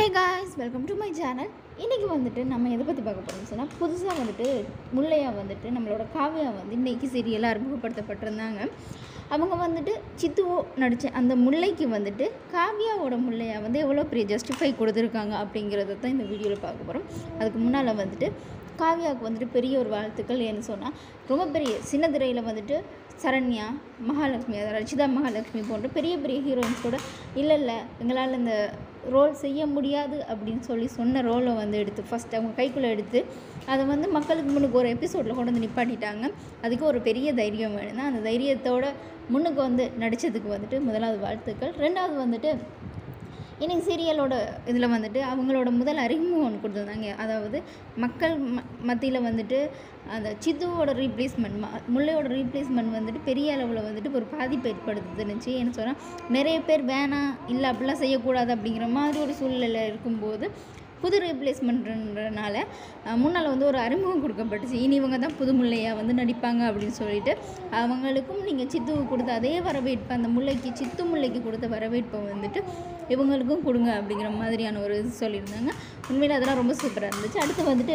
guys welcome to my channel இன்றைக்கி வந்துட்டு நம்ம எதை பற்றி பார்க்க போகிறோம்னு சொன்னால் புதுசாக வந்துட்டு முல்லையா வந்துட்டு நம்மளோட காவியா வந்து இன்றைக்கி சீரியலாக அறிமுகப்படுத்தப்பட்டிருந்தாங்க அவங்க வந்துட்டு சித்துவோ நடித்த அந்த முல்லைக்கு வந்துட்டு காவியாவோட முல்லையா வந்து எவ்வளோ பெரிய ஜஸ்டிஃபை கொடுத்துருக்காங்க அப்படிங்கிறத தான் இந்த வீடியோவில் பார்க்க போகிறோம் அதுக்கு முன்னால் வந்துட்டு காவியாவுக்கு வந்துட்டு பெரிய ஒரு வாழ்த்துக்கள் ஏன்னு சொன்னால் ரொம்ப பெரிய சின்ன திரையில் வந்துட்டு சரண்யா மகாலட்சுமி அதாவது ரச்சிதா மகாலட்சுமி போன்ற பெரிய பெரிய ஹீரோயின்ஸ் கூட இல்லை இல்லை எங்களால் இந்த ரோல் செய்ய முடியாது அப்படின்னு சொல்லி சொன்ன ரோலை வந்து எடுத்து ஃபஸ்ட் அவங்க கைக்குள்ளே எடுத்து அதை வந்து மக்களுக்கு முன்னுக்கு ஒரு எபிசோடில் கொண்டு வந்து நிப்பாட்டிட்டாங்க அதுக்கு ஒரு பெரிய தைரியம் வேணும்னா அந்த தைரியத்தோட முன்னுக்கு வந்து நடித்ததுக்கு வந்துட்டு முதலாவது வாழ்த்துக்கள் ரெண்டாவது வந்துட்டு இன்னைக்கு சீரியலோட இதில் வந்துட்டு அவங்களோட முதல் அறிமுகம் ஒன்று கொடுத்துருந்தாங்க அதாவது மக்கள் ம மத்தியில் வந்துட்டு அந்த சித்துவோட ரீப்ளேஸ்மெண்ட் ம முல்லையோட ரீப்ளேஸ்மெண்ட் வந்துட்டு பெரிய அளவில் வந்துட்டு ஒரு பாதிப்பு ஏற்படுத்துனுச்சு என்ன சொன்னால் நிறைய பேர் வேணாம் இல்லை அப்படிலாம் செய்யக்கூடாது அப்படிங்கிற மாதிரி ஒரு சூழ்நிலை இருக்கும்போது புது ரீப்ளேஸ்மெண்ட்ன்றனால முன்னால் வந்து ஒரு அறிமுகம் கொடுக்கப்பட்டுச்சு இனி இவங்க தான் புது முல்லையா வந்து நடிப்பாங்க அப்படின்னு சொல்லிட்டு அவங்களுக்கும் நீங்கள் சித்துவுக்கு கொடுத்த அதே வரவேற்பு அந்த முல்லைக்கு சித்து முல்லைக்கு கொடுத்த வரவேற்பை வந்துட்டு இவங்களுக்கும் கொடுங்க அப்படிங்கிற மாதிரியான ஒரு இது சொல்லியிருந்தாங்க உண்மையில் அதெல்லாம் ரொம்ப சூப்பராக இருந்துச்சு அடுத்து வந்துட்டு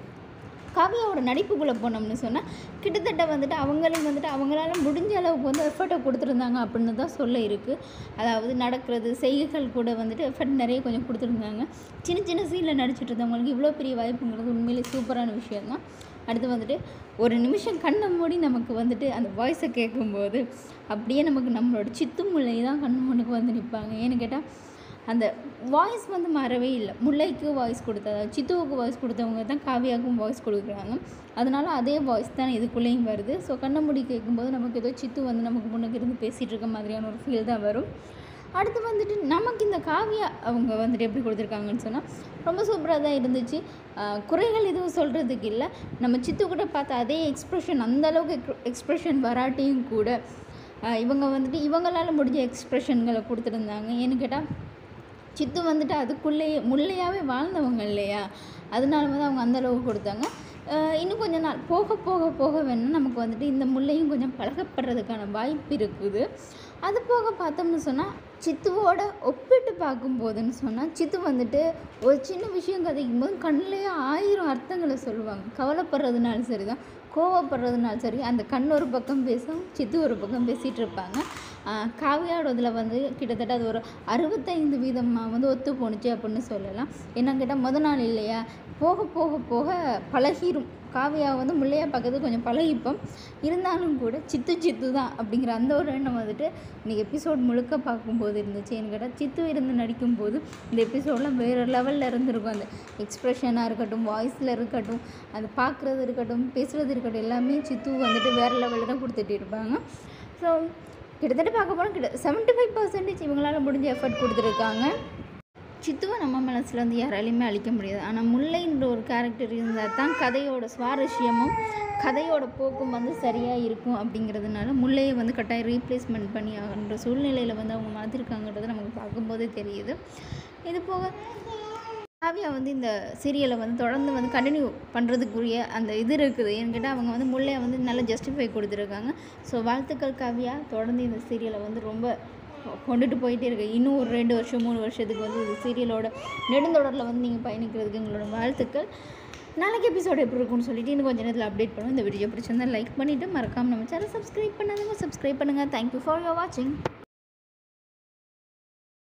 காவியாவோட நடிப்புக்குள்ளே போனோம்னு சொன்னால் கிட்டத்தட்ட வந்துட்டு அவங்களும் வந்துட்டு அவங்களால முடிஞ்ச அளவுக்கு வந்து எஃபர்ட்டை கொடுத்துருந்தாங்க அப்படின்னு தான் சொல்ல இருக்குது அதாவது நடக்கிறது செய்கைகள் கூட வந்துட்டு எஃபர்ட் நிறைய கொஞ்சம் கொடுத்துருந்தாங்க சின்ன சின்ன சீனில் நடிச்சிட்டு இருந்தவங்களுக்கு இவ்வளோ பெரிய வாய்ப்புங்கிறது உண்மையிலே சூப்பரான விஷயம் தான் அடுத்து வந்துட்டு ஒரு நிமிஷம் கண்ணை மூடி நமக்கு வந்துட்டு அந்த வாய்ஸை கேட்கும்போது அப்படியே நமக்கு நம்மளோட சித்து முல்லை தான் கண் முன்னுக்கு வந்து நிற்பாங்க ஏன்னு கேட்டால் அந்த வாய்ஸ் வந்து மாறவே இல்லை முல்லைக்கு வாய்ஸ் கொடுத்த சித்துவுக்கு வாய்ஸ் கொடுத்தவங்க தான் காவியாவுக்கும் வாய்ஸ் கொடுக்குறாங்க அதனால அதே வாய்ஸ் தான் இதுக்குள்ளேயும் வருது ஸோ கண்ணமுடி கேட்கும்போது நமக்கு ஏதோ சித்து வந்து நமக்கு முன்னுக்கு இருந்து பேசிகிட்டு இருக்க மாதிரியான ஒரு ஃபீல் தான் வரும் அடுத்து வந்துட்டு நமக்கு இந்த காவியா அவங்க வந்துட்டு எப்படி கொடுத்துருக்காங்கன்னு சொன்னால் ரொம்ப சூப்பராக தான் இருந்துச்சு ஆஹ் குறைகள் எதுவும் சொல்கிறதுக்கு இல்லை நம்ம சித்து கூட பார்த்த அதே எக்ஸ்ப்ரெஷன் அந்தளவுக்கு எக்ஸ்ப்ரெஷன் வராட்டியும் கூட ஆஹ் இவங்க வந்துட்டு இவங்களால முடிஞ்ச எக்ஸ்ப்ரெஷன்களை கொடுத்துருந்தாங்க ஏன்னு கேட்டால் சித்து வந்துட்டு அதுக்குள்ளேயே முல்லையாகவே வாழ்ந்தவங்க இல்லையா அதனால வந்து அவங்க அந்த அளவுக்கு கொடுத்தாங்க அஹ் இன்னும் கொஞ்ச நாள் போக போக போக வேணால் நமக்கு வந்துட்டு இந்த முல்லையும் கொஞ்சம் பழகப்படுறதுக்கான வாய்ப்பு இருக்குது அது போக பார்த்தோம்னு சொன்னால் சித்துவோட ஒப்பிட்டு பார்க்கும்போதுன்னு சொன்னால் சித்து வந்துட்டு ஒரு சின்ன விஷயம் கதைக்கும் போது கண்ணிலேயே ஆயிரம் அர்த்தங்களை சொல்லுவாங்க கவலைப்படுறதுனாலும் சரி தான் கோவப்படுறதுனாலும் சரி அந்த கண் ஒரு பக்கம் பேசும் சித்து ஒரு பக்கம் பேசிகிட்டு இருப்பாங்க ஆஹ் காவியாவோட இதில் வந்து கிட்டத்தட்ட அது ஒரு அறுபத்தைந்து வீதமாக வந்து ஒத்து போணுச்சு அப்படின்னு சொல்லலாம் என்ன கேட்டால் முத நாள் இல்லையா போக போக போக பழகிரும் காவியா வந்து முல்லையா பார்க்கறது கொஞ்சம் பழகிப்போம் இருந்தாலும் கூட சித்து சித்து தான் அப்படிங்கிற அந்த ஒரு எண்ணம் வந்துட்டு இன்றைக்கி எபிசோட் முழுக்க பார்க்கும்போது இருந்துச்சு எனக்கு கேட்டால் சித்து இருந்து நடிக்கும்போது இந்த எபிசோடில் வேறு லெவலில் இருந்திருக்கும் அந்த எக்ஸ்ப்ரெஷனாக இருக்கட்டும் வாய்ஸில் இருக்கட்டும் அது பார்க்குறது இருக்கட்டும் பேசுகிறது இருக்கட்டும் எல்லாமே சித்து வந்துட்டு வேறு லெவலில் தான் கொடுத்துட்டு இருப்பாங்க ஸோ கிட்டத்தட்ட பார்க்க போனால் கிட்ட செவன்ட்டி ஃபைவ் பர்சன்டேஜ் இவங்களால முடிஞ்ச எஃபர்ட் கொடுத்துருக்காங்க சித்துவை நம்ம மனசில் வந்து யாராலையுமே அழிக்க முடியாது ஆனால் முல்லைன்ற ஒரு கேரக்டர் இருந்தால் தான் கதையோட சுவாரஸ்யமும் கதையோட போக்கும் வந்து சரியாக இருக்கும் அப்படிங்கிறதுனால முல்லையை வந்து கட்டாயம் ரீப்ளேஸ்மெண்ட் பண்ணி ஆகின்ற சூழ்நிலையில் வந்து அவங்க மாற்றிருக்காங்கன்றது நமக்கு பார்க்கும்போதே தெரியுது இது போக காவியா வந்து இந்த சீரியலை வந்து தொடர்ந்து வந்து கண்டினியூ பண்ணுறதுக்குரிய அந்த இது இருக்குது ஏன்னு கேட்டால் அவங்க வந்து முல்லையை வந்து நல்ல ஜஸ்டிஃபை கொடுத்துருக்காங்க ஸோ வாழ்த்துக்கள் காவியா தொடர்ந்து இந்த சீரியலை வந்து ரொம்ப கொண்டுட்டு போயிட்டே இருக்கு இன்னும் ஒரு ரெண்டு வருஷம் மூணு வருஷத்துக்கு வந்து இந்த சீரியலோட நெடுந்தொடரில் வந்து நீங்கள் பயணிக்கிறதுக்கு எங்களோட வாழ்த்துக்கள் நாளைக்கு எபிசோடு எப்படி இருக்கும்னு சொல்லிட்டு இன்னும் கொஞ்சம் நேரத்தில் அப்டேட் பண்ணுவோம் இந்த வீடியோ பிடிச்சிருந்தா லைக் பண்ணிவிட்டு மறக்காமல் நம்ம சேனல் சப்ஸ்கிரைப் பண்ணாதவங்க சப்ஸ்கிரைப் பண்ணுங்கள் தேங்க்யூ ஃபார் யோர் வாட்சிங்